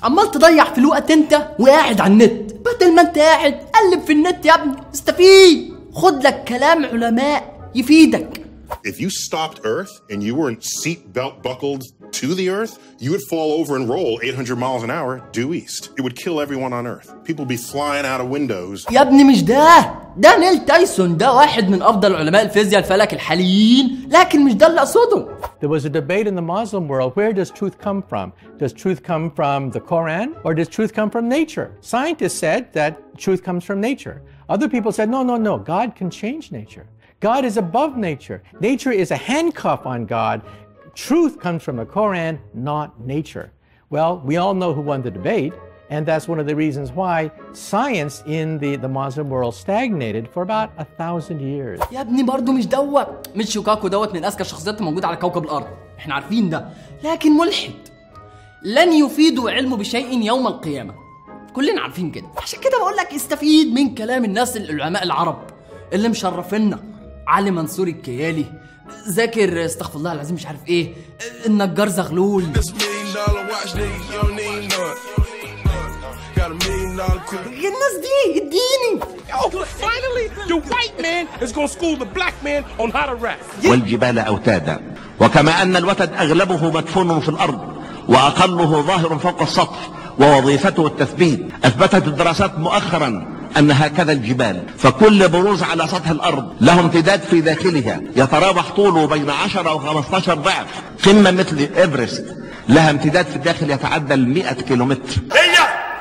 عمال تضيع في الوقت انت وقاعد على النت بدل ما انت قاعد قلب في النت يا ابني استفيد خد لك كلام علماء يفيدك If you stopped Earth and you weren't seatbelt buckled to the Earth, you would fall over and roll 800 miles an hour due east. It would kill everyone on Earth. People would be flying out of windows. يا ابني مش ده ده نيل تايسون ده واحد من افضل علماء الفيزياء الفلك الحاليين لكن مش ده اللي اقصده There was a debate in the Muslim world where does truth come from? Does truth come from the Quran or does truth come from nature? Scientists said that truth comes from nature. Other people said, no, no, no, God can change nature. God is above nature. Nature is a handcuff on God. Truth comes from the Quran, not nature. Well, we all know who won the debate, and that's one of the reasons why science in the, the Muslim world stagnated for about a thousand years. يا ابني برضه مش دوت مش شوكاكو دوت من اذكى الشخصيات الموجوده على كوكب الارض احنا عارفين ده لكن ملحد لن يفيدوا علمه بشيء يوم القيامه كلنا عارفين كده عشان كده بقول لك استفيد من كلام الناس العلماء العرب اللي مشرفينا علي منصور الكيالي ذاكر استغفر الله العظيم مش عارف ايه النجار زغلول This million dollar watch, nigga, you don't need none. Got a million dollar quick. الناس دي اديني Oh, finally, the white man is gonna school the black man on how to rap. والجبال أوتادا وكما أن الوتد أغلبه مدفون في الأرض وأقله ظاهر فوق السطح ووظيفته التثبيت أثبتت الدراسات مؤخرا أن هكذا الجبال فكل بروز على سطح الأرض له امتداد في داخلها يتراوح طوله بين 10 و 15 ضعف قمة مثل إيفرست لها امتداد في الداخل يتعدى ال 100 كيلومتر هي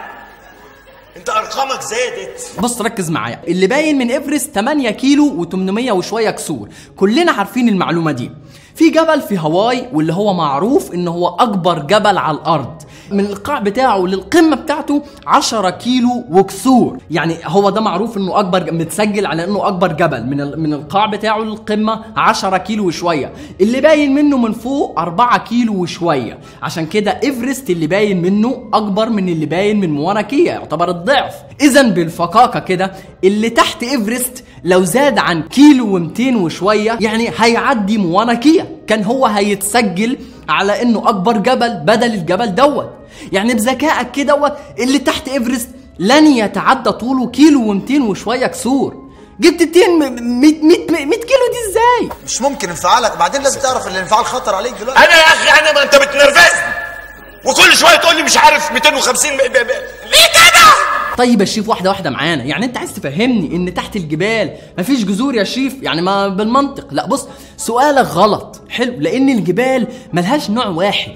انت ارقامك زادت بص ركز معايا اللي باين من ايفرست 8 كيلو و800 وشويه كسور كلنا عارفين المعلومه دي في جبل في هاواي واللي هو معروف ان هو اكبر جبل على الارض من القاع بتاعه للقمه بتاعته 10 كيلو وكسور يعني هو ده معروف انه اكبر متسجل على انه اكبر جبل من ال- من القاع بتاعه للقمه 10 كيلو وشويه اللي باين منه من فوق 4 كيلو وشويه عشان كده ايفرست اللي باين منه اكبر من اللي باين من موناكيا يعتبر الضعف اذا بالفقاقه كده اللي تحت ايفرست لو زاد عن كيلو و200 وشويه يعني هيعدي مواناكيا كان هو هيتسجل على انه اكبر جبل بدل الجبل دوت يعني بذكائك كده دوت اللي تحت ايفرست لن يتعدى طوله كيلو و200 وشويه كسور جبت 200 100 100 100 كيلو دي ازاي مش ممكن انفعالك بعدين لازم تعرف ان الانفعال خطر عليك دلوقتي انا يا اخي انا ما انت بتنرفزني وكل شويه تقول لي مش عارف 250 ب... ب... ب... ليه كده طيب يا شريف واحده واحده معانا يعني انت عايز تفهمني ان تحت الجبال مفيش جذور يا شريف يعني ما بالمنطق لا بص سؤالك غلط حلو لان الجبال ملهاش نوع واحد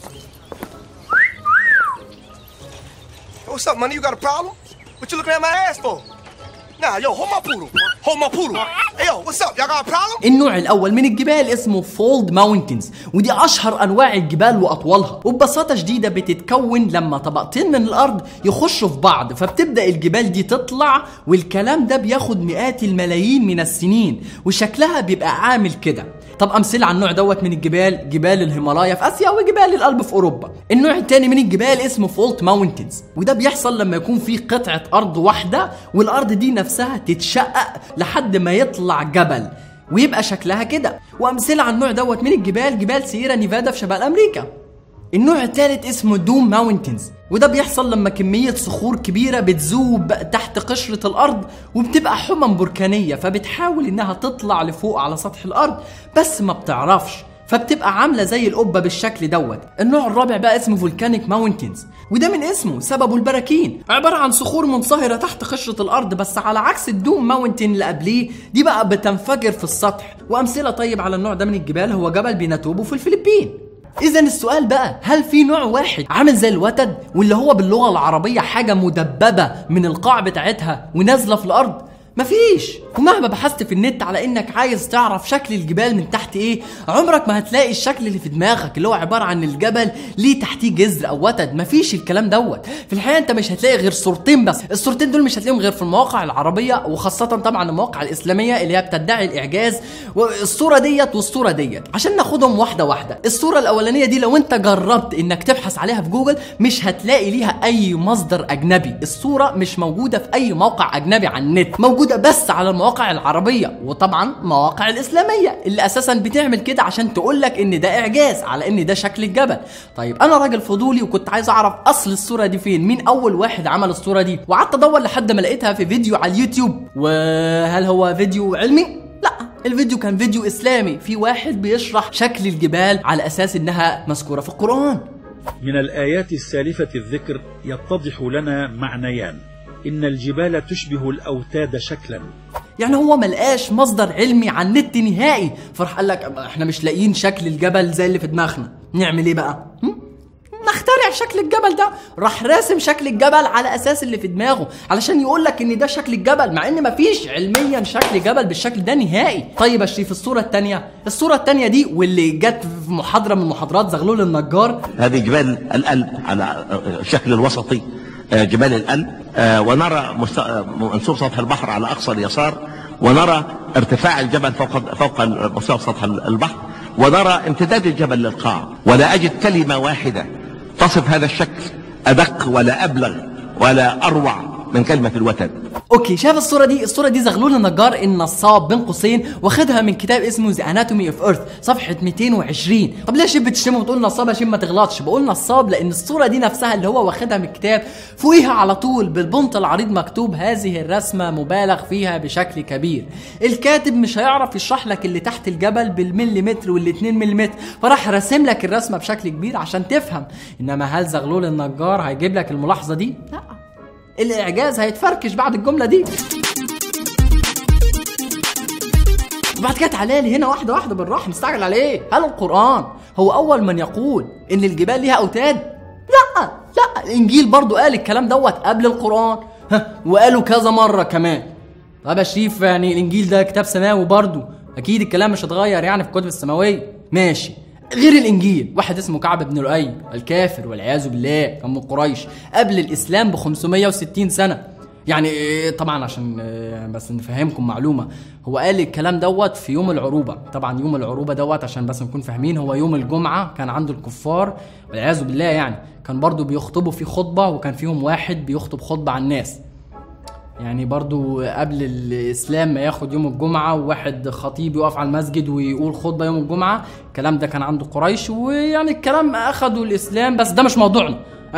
What's up, money? You got a problem? What you looking at my ass for? Nah, yo, hold my poodle. Hold my poodle. Hey, yo, what's up? Y'all got a problem? النوع الاول من الجبال اسمه فولد ماونتنز ودي اشهر انواع الجبال واطولها وببساطه شديده بتتكون لما طبقتين من الارض يخشوا في بعض فبتبدا الجبال دي تطلع والكلام ده بياخد مئات الملايين من السنين وشكلها بيبقى عامل كده طب امثله على النوع دوت من الجبال جبال الهيمالايا في اسيا وجبال الألب في اوروبا النوع الثاني من الجبال اسمه فولت ماونتنز وده بيحصل لما يكون في قطعه ارض واحده والارض دي نفسها تتشقق لحد ما يطلع جبل ويبقى شكلها كده وامثله على النوع دوت من الجبال جبال سييرا نيفادا في شمال امريكا النوع الثالث اسمه دوم ماونتنز وده بيحصل لما كمية صخور كبيرة بتذوب تحت قشرة الأرض وبتبقى حمم بركانية فبتحاول إنها تطلع لفوق على سطح الأرض بس ما بتعرفش فبتبقى عاملة زي القبة بالشكل دوت النوع الرابع بقى اسمه فولكانيك ماونتنز وده من اسمه سببه البراكين عبارة عن صخور منصهرة تحت قشرة الأرض بس على عكس الدوم ماونتن اللي قبليه دي بقى بتنفجر في السطح وأمثلة طيب على النوع ده من الجبال هو جبل بيناتوبو في الفلبين إذا السؤال بقى هل في نوع واحد عامل زي الوتد واللي هو باللغة العربية حاجة مدببة من القاع بتاعتها ونازلة في الأرض؟ مفيش ومهما بحثت في النت على انك عايز تعرف شكل الجبال من تحت ايه عمرك ما هتلاقي الشكل اللي في دماغك اللي هو عباره عن الجبل ليه تحتيه جذر او وتد مفيش الكلام دوت في الحقيقه انت مش هتلاقي غير صورتين بس الصورتين دول مش هتلاقيهم غير في المواقع العربيه وخاصه طبعا المواقع الاسلاميه اللي هي بتدعي الاعجاز والصوره ديت والصوره ديت عشان ناخدهم واحده واحده الصوره الاولانيه دي لو انت جربت انك تبحث عليها في جوجل مش هتلاقي ليها اي مصدر اجنبي الصوره مش موجوده في اي موقع اجنبي على النت موجوده موجوده بس على المواقع العربيه وطبعا مواقع الاسلاميه اللي اساسا بتعمل كده عشان تقول لك ان ده اعجاز على ان ده شكل الجبل طيب انا راجل فضولي وكنت عايز اعرف اصل الصوره دي فين مين اول واحد عمل الصوره دي وقعدت ادور لحد ما لقيتها في فيديو على اليوتيوب وهل هو فيديو علمي لا الفيديو كان فيديو اسلامي في واحد بيشرح شكل الجبال على اساس انها مذكوره في القران من الآيات السالفة الذكر يتضح لنا معنيان إن الجبال تشبه الأوتاد شكلا يعني هو ملقاش مصدر علمي على النت نهائي فراح قال لك احنا مش لاقيين شكل الجبل زي اللي في دماغنا نعمل ايه بقى هم؟ نخترع شكل الجبل ده راح راسم شكل الجبل على اساس اللي في دماغه علشان يقول لك ان ده شكل الجبل مع ان مفيش علميا شكل جبل بالشكل ده نهائي طيب يا شريف الصوره الثانيه الصوره الثانيه دي واللي جت في محاضره من محاضرات زغلول النجار هذه جبال الألب على الشكل الوسطي آه، جبال الألب آه، ونرى مست- آه، منسوب سطح البحر على أقصى اليسار ونرى ارتفاع الجبل فوق فوق مستوى سطح البحر ونرى امتداد الجبل للقاع ولا أجد كلمة واحدة تصف هذا الشكل أدق ولا أبلغ ولا أروع من كلمة الوتد اوكي شاف الصوره دي الصوره دي زغلول النجار النصاب بين قوسين واخدها من كتاب اسمه ذا اناتومي اوف ايرث صفحه 220 طب ليه شيب بتشتمه وتقول نصاب يا شيب ما تغلطش بقول نصاب لان الصوره دي نفسها اللي هو واخدها من الكتاب فوقيها على طول بالبنط العريض مكتوب هذه الرسمه مبالغ فيها بشكل كبير الكاتب مش هيعرف يشرح لك اللي تحت الجبل بالمليمتر والاتنين مليمتر فراح راسم لك الرسمه بشكل كبير عشان تفهم انما هل زغلول النجار هيجيب لك الملاحظه دي لا الاعجاز هيتفركش بعد الجمله دي وبعد كده تعالى لي هنا واحده واحده بالراحه مستعجل على ايه هل القران هو اول من يقول ان الجبال ليها اوتاد لا لا الانجيل برضو قال الكلام دوت قبل القران ها وقالوا كذا مره كمان طب يا شريف يعني الانجيل ده كتاب سماوي برضو اكيد الكلام مش هيتغير يعني في الكتب السماويه ماشي غير الانجيل واحد اسمه كعب بن لؤي الكافر والعياذ بالله كان من قريش قبل الاسلام ب 560 سنه يعني إيه طبعا عشان إيه بس نفهمكم معلومه هو قال الكلام دوت في يوم العروبه طبعا يوم العروبه دوت عشان بس نكون فاهمين هو يوم الجمعه كان عند الكفار والعياذ بالله يعني كان برضو بيخطبوا في خطبه وكان فيهم واحد بيخطب خطبه على الناس يعني برضو قبل الاسلام ما ياخد يوم الجمعه وواحد خطيب يقف على المسجد ويقول خطبه يوم الجمعه الكلام ده كان عنده قريش ويعني الكلام اخدوا الاسلام بس ده مش موضوعنا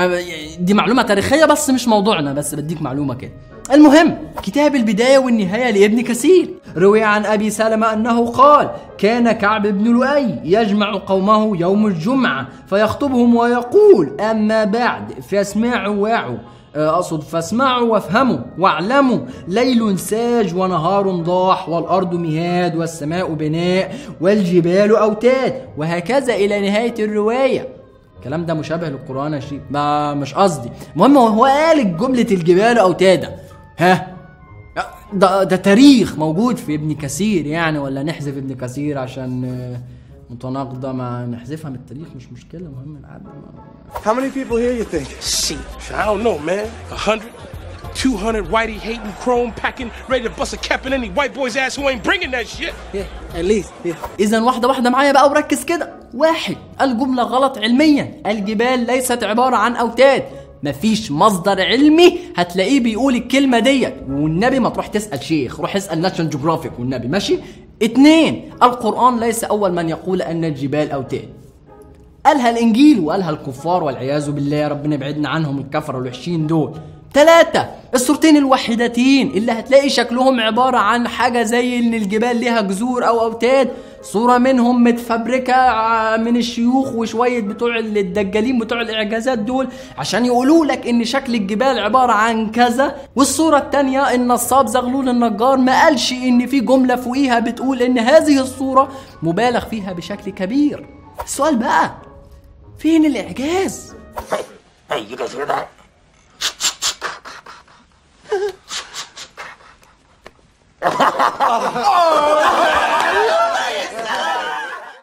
دي معلومه تاريخيه بس مش موضوعنا بس بديك معلومه كده المهم كتاب البدايه والنهايه لابن كثير روي عن ابي سلمه انه قال كان كعب بن لؤي يجمع قومه يوم الجمعه فيخطبهم ويقول اما بعد فاسمعوا واعوا أقصد فاسمعوا وافهموا واعلموا ليل ساج ونهار ضاح والأرض مهاد والسماء بناء والجبال أوتاد وهكذا إلى نهاية الرواية الكلام ده مشابه للقرآن يا شريف ما مش قصدي المهم هو قال جملة الجبال أوتادا ها ده, ده تاريخ موجود في ابن كثير يعني ولا نحذف ابن كثير عشان متناقضة ما نحذفها من التاريخ مش مشكلة المهم نعدي How many people here you think? Shit. I don't know, man. A hundred? 200 whitey hating, chrome packing, ready to bust a cap in any white boy's ass who ain't bringing that shit. Yeah, at least. Yeah. إذا واحدة واحدة معايا بقى وركز كده. واحد الجملة غلط علميا، الجبال ليست عبارة عن أوتاد. مفيش مصدر علمي هتلاقيه بيقول الكلمة ديت والنبي ما تروح تسأل شيخ روح اسأل ناشونال جيوغرافيك والنبي ماشي اتنين القرآن ليس أول من يقول أن الجبال أوتاد قالها الإنجيل وقالها الكفار والعياذ بالله ربنا يبعدنا عنهم الكفر الوحشين دول ثلاثة الصورتين الوحيدتين اللي هتلاقي شكلهم عبارة عن حاجة زي ان الجبال ليها جذور او اوتاد صورة منهم متفبركة من الشيوخ وشوية بتوع الدجالين بتوع الاعجازات دول عشان يقولوا لك ان شكل الجبال عبارة عن كذا والصورة التانية النصاب زغلول النجار ما قالش ان في جملة فوقيها بتقول ان هذه الصورة مبالغ فيها بشكل كبير السؤال بقى فين الاعجاز؟ Hey, you guys hear that?